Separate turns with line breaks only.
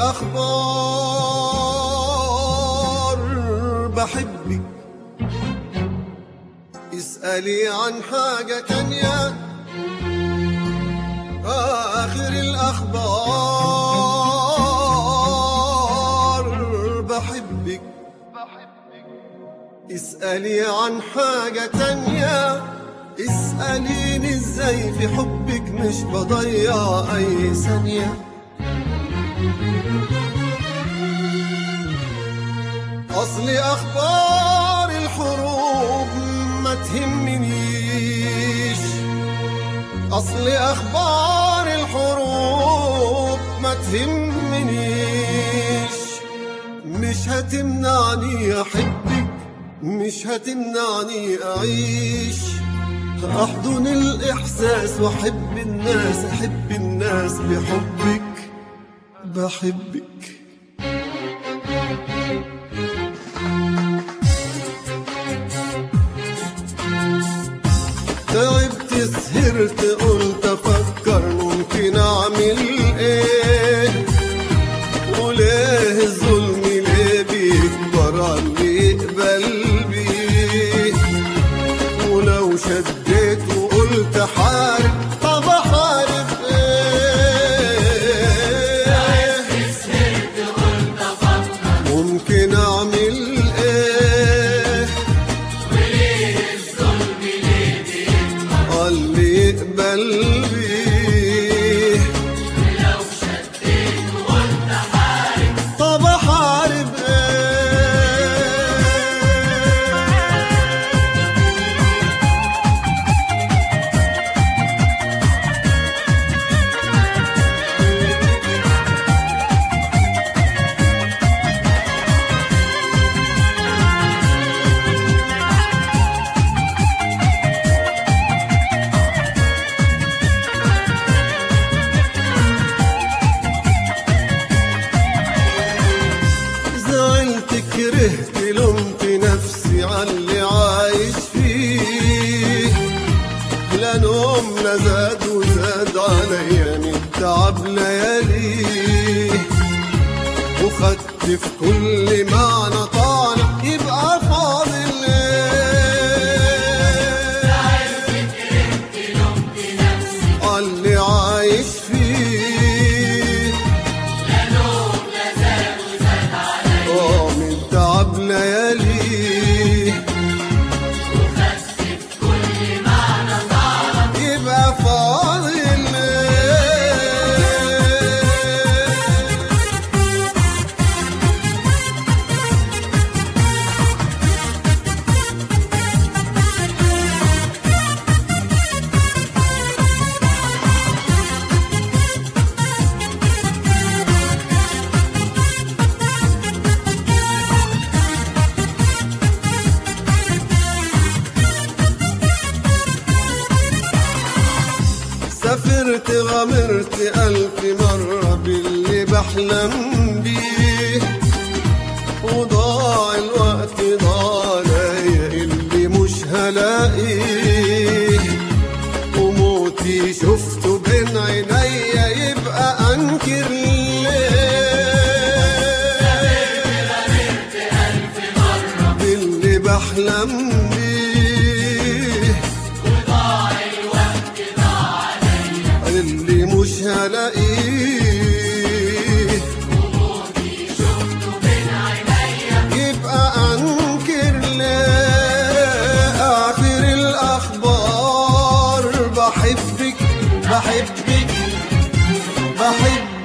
الأخبار بحبك اسألي عن حاجة تانية آخر الأخبار بحبك اسألي عن حاجة تانية اسأليني ازاي في حبك مش بضيع أي ثانية أصلي أخبار الحروب ما تهمنيش أصلي أخبار الحروب ما تهمنيش مش هتمنعني أحبك مش هتمنعني أعيش أحضن الإحساس وأحب الناس أحب الناس بحبك بحبك تعبت سهرت قلت افكر ممكن اعمل ايه وليه الظلم ليه بيكبر على اللي يقبل بيه ولو شديت وقلت حارب طب احارب ايه ممكن اعمل ايه اللي يقبل بيه طب احارب ايه زعلت كرهت لومت نفسي على اللي عايش فيه لا نوم لا زاد وزاد عليا من تعب ليالي وخدت في كل معنى طعنة يبقى فاضل ايه على اللي عايش فيه اه من تعب ليالي يبقى فاضل ايه سافرت غامرت ألف مرة باللي بحلم بيه وضاع الوقت ضاع عليا اللي مش هلاقيه وموتي شفته بين عينيا يبقى أنكر ليه باللي بحلم بيه اللي مش هلاقيه يبقى انكر ليه اخر الاخبار بحبك بحبك بحبك